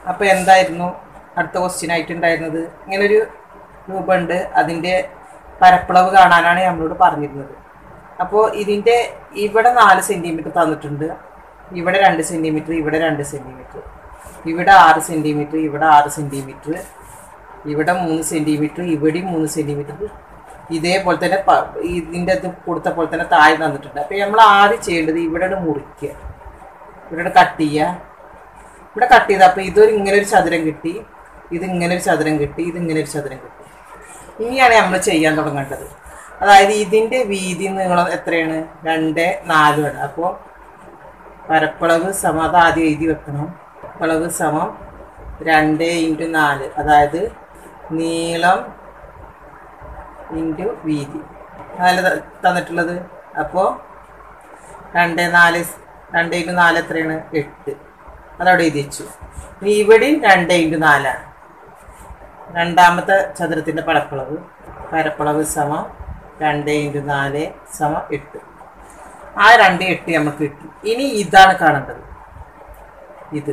അപ്പോൾ എന്തായിരുന്നു അടുത്ത ക്വസ്റ്റ്യൻ ആയിട്ടുണ്ടായിരുന്നത് ഇങ്ങനൊരു രൂപമുണ്ട് അതിൻ്റെ പരപ്പളവ് കാണാനാണ് നമ്മളോട് പറഞ്ഞിരുന്നത് അപ്പോൾ ഇതിൻ്റെ ഇവിടെ നാല് സെൻറ്റിമീറ്റർ തന്നിട്ടുണ്ട് ഇവിടെ രണ്ട് സെൻറ്റിമീറ്റർ ഇവിടെ രണ്ട് സെൻറ്റിമീറ്റർ ഇവിടെ ആറ് സെൻറ്റിമീറ്റർ ഇവിടെ ആറ് സെൻറ്റിമീറ്റർ ഇവിടെ മൂന്ന് സെൻറ്റിമീറ്റർ ഇവിടെയും മൂന്ന് സെൻറ്റിമീറ്റർ ഇതേപോലെ തന്നെ പ- ഇതിൻ്റെ അത് കൊടുത്ത പോലെ തന്നെ താഴെ തന്നിട്ടുണ്ട് അപ്പോൾ നമ്മൾ ആദ്യം ചെയ്യേണ്ടത് ഇവിടെ മുറിക്കുക ഇവിടെ കട്ട് ചെയ്യുക ഇവിടെ കട്ട് ചെയ്ത് അപ്പോൾ ഇതൊരു ഇങ്ങനെ ഒരു ചതുരം കിട്ടി ഇത് ഇങ്ങനെ ഒരു ചതുരം കിട്ടി ഇത് ഇങ്ങനെ ഒരു ചതുരം കിട്ടി ഇനിയാണ് നമ്മൾ ചെയ്യാൻ തുടങ്ങേണ്ടത് അതായത് ഇതിൻ്റെ വീതി നീളം എത്രയാണ് രണ്ട് നാലുമാണ് അപ്പോൾ പരപ്പളവ് സമം അത് ആദ്യം എഴുതി വെക്കണം പരപ്പളവ് സമം രണ്ട് ഇൻറ്റു നാല് അതായത് നീളം ഇൻറ്റു വീതി അതല്ല ത- തന്നിട്ടുള്ളത് അപ്പോൾ രണ്ട് നാല് സ്- രണ്ട് ഇൻറ്റു നാല് എത്രയാണ് എട്ട് അതവിടെ എഴുതി വെച്ചു ഇനി ഇവിടെയും രണ്ട് ഇൻറ്റു നാലാണ് രണ്ടാമത്തെ ചതുരത്തിൻ്റെ പരപ്പളവ് പരപ്പളവ് സമം രണ്ട് ഇൻറ്റു നാല് സമം എട്ട് ആ രണ്ട് എട്ട് നമുക്ക് കിട്ടി ഇനി ഇതാണ് കാണേണ്ടത് ഇത്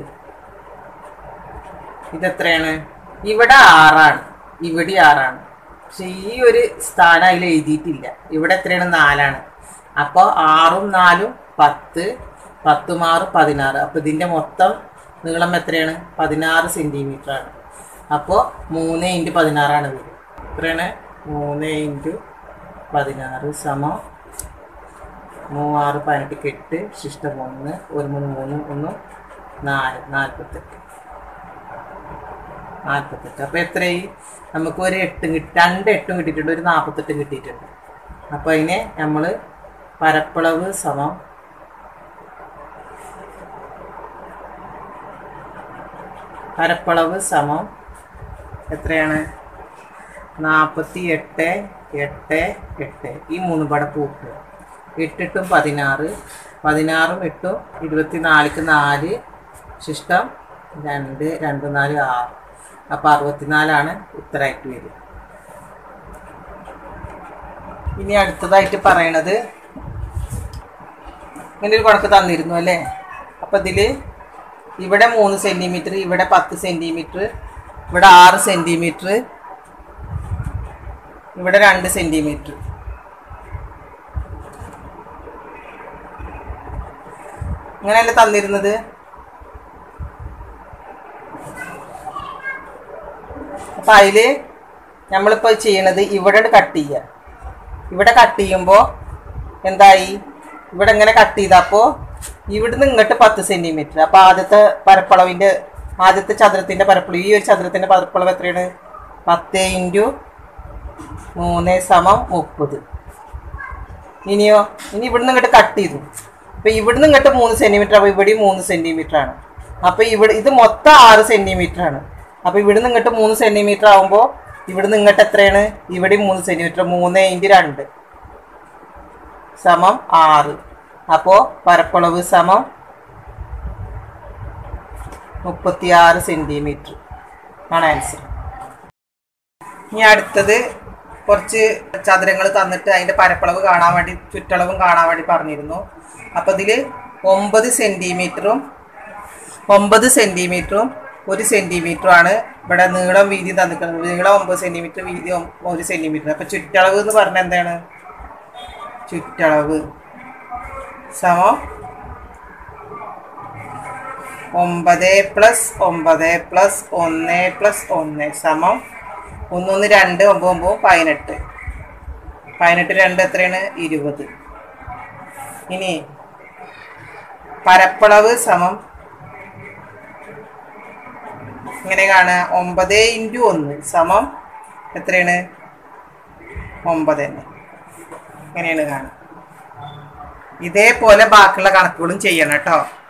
ഇതെത്രയാണ് ഇവിടെ ആറാണ് ഇവിടെ ആറാണ് പക്ഷെ ഈ ഒരു സ്ഥാനം അതിൽ എഴുതിയിട്ടില്ല ഇവിടെ എത്രയാണ് നാലാണ് അപ്പോൾ ആറും നാലും പത്ത് പത്തും ആറും പതിനാറ് അപ്പോൾ ഇതിൻ്റെ മൊത്തം നീളം എത്രയാണ് പതിനാറ് സെൻറ്റിമീറ്റർ ആണ് അപ്പോൾ മൂന്ന് ഇൻറ്റു പതിനാറാണ് വരും എത്രയാണ് മൂന്ന് ഇൻറ്റു പതിനാറ് സമം മൂവാറ് പതിനെട്ട് എട്ട് ശിഷ്ടം ഒന്ന് ഒരു മൂന്ന് മൂന്ന് ഒന്ന് നാല് നാൽപ്പത്തെട്ട് നാൽപ്പത്തെട്ട് അപ്പോൾ എത്രയായി നമുക്ക് ഒരു എട്ടും കിട്ടി രണ്ട് എട്ടും കിട്ടിയിട്ടുണ്ട് ഒരു നാൽപ്പത്തെട്ടും കിട്ടിയിട്ടുണ്ട് അപ്പോൾ അതിനെ നമ്മൾ പരപ്പളവ് സമം പരപ്പളവ് സമം എത്രയാണ് നാൽപ്പത്തി എട്ട് എട്ട് എട്ട് ഈ മൂന്ന് പട കൂട്ടുക എട്ടെട്ടും പതിനാറ് പതിനാറും എട്ടും ഇരുപത്തി നാലിക്ക് നാല് ശിഷ്ടം രണ്ട് രണ്ട് നാല് ആറ് അപ്പോൾ അറുപത്തിനാലാണ് ഉത്തരമായിട്ട് വരിക ഇനി അടുത്തതായിട്ട് പറയണത് ഇങ്ങനെ ഒരു കണക്ക് തന്നിരുന്നു അല്ലേ അപ്പം ഇതിൽ ഇവിടെ മൂന്ന് സെൻറ്റിമീറ്റർ ഇവിടെ പത്ത് സെൻറ്റിമീറ്റർ ഇവിടെ ആറ് സെൻറ്റിമീറ്റർ ഇവിടെ രണ്ട് സെൻറ്റിമീറ്റർ ഇങ്ങനെയല്ലേ തന്നിരുന്നത് അപ്പം അതിൽ നമ്മളിപ്പോൾ ചെയ്യണത് ഇവിടെ കട്ട് ചെയ്യുക ഇവിടെ കട്ട് ചെയ്യുമ്പോൾ എന്തായി ഇവിടെ ഇങ്ങനെ കട്ട് ചെയ്തപ്പോൾ ഇവിടുന്ന് ഇങ്ങോട്ട് പത്ത് സെൻറ്റിമീറ്റർ അപ്പോൾ ആദ്യത്തെ പരപ്പളവിൻ്റെ ആദ്യത്തെ ചതുരത്തിൻ്റെ പരപ്പളവ് ഈ ഒരു ചതുരത്തിൻ്റെ പരപ്പളവ് എത്രയാണ് പത്ത് ഇൻറ്റു മൂന്ന് സമം മുപ്പത് ഇനിയോ ഇനി ഇവിടുന്ന് ഇങ്ങോട്ട് കട്ട് ചെയ്തു അപ്പോൾ ഇവിടുന്ന് ഇങ്ങോട്ട് മൂന്ന് സെൻറ്റിമീറ്റർ അപ്പോൾ ഇവിടെയും മൂന്ന് സെൻറ്റിമീറ്റർ ആണ് അപ്പോൾ ഇവിടെ ഇത് മൊത്തം ആറ് സെൻറ്റിമീറ്റർ ആണ് അപ്പോൾ ഇവിടുന്ന് ഇങ്ങോട്ട് മൂന്ന് സെൻറ്റിമീറ്റർ ആകുമ്പോൾ ഇവിടുന്ന് ഇങ്ങോട്ട് എത്രയാണ് ഇവിടെയും മൂന്ന് സെൻറ്റിമീറ്റർ മൂന്ന് ഇൻറ്റു രണ്ട് സമം ആറ് അപ്പോൾ പരപ്പളവ് സമം മുപ്പത്തിയാറ് സെൻറ്റിമീറ്റർ ആണ് ആൻസർ ഇനി അടുത്തത് കുറച്ച് ചതുരങ്ങൾ തന്നിട്ട് അതിൻ്റെ പരപ്പളവ് കാണാൻ വേണ്ടി ചുറ്റളവും കാണാൻ വേണ്ടി പറഞ്ഞിരുന്നു അപ്പോൾ ഇതിൽ ഒമ്പത് സെൻറ്റിമീറ്ററും ഒമ്പത് സെൻറ്റിമീറ്ററും ഒരു സെൻറ്റിമീറ്ററും ആണ് ഇവിടെ നീളം വീതി തന്നിരിക്കുന്നത് നീളം ഒമ്പത് സെൻറ്റിമീറ്റർ വീതി ഒ- ഒരു സെൻറ്റിമീറ്റർ അപ്പോൾ ചുറ്റളവ് എന്ന് പറഞ്ഞാൽ എന്താണ് ചുറ്റളവ് സമം ഒമ്പത് പ്ലസ് ഒമ്പത് പ്ലസ് ഒന്ന് പ്ലസ് ഒന്ന് സമം ഒന്നൊന്ന് രണ്ട് ഒമ്പത് ഒമ്പത് പതിനെട്ട് പതിനെട്ട് രണ്ട് എത്രയാണ് ഇരുപത് ഇനി പരപ്പളവ് സമം ഇങ്ങനെ കാണുക ഒമ്പത് ഇൻറ്റു ഒന്ന് സമം എത്രയാണ് ഒമ്പത് തന്നെ ഇങ്ങനെയാണ് കാണുക ഇതേപോലെ ബാക്കിയുള്ള കണക്കുകളും ചെയ്യണം കേട്ടോ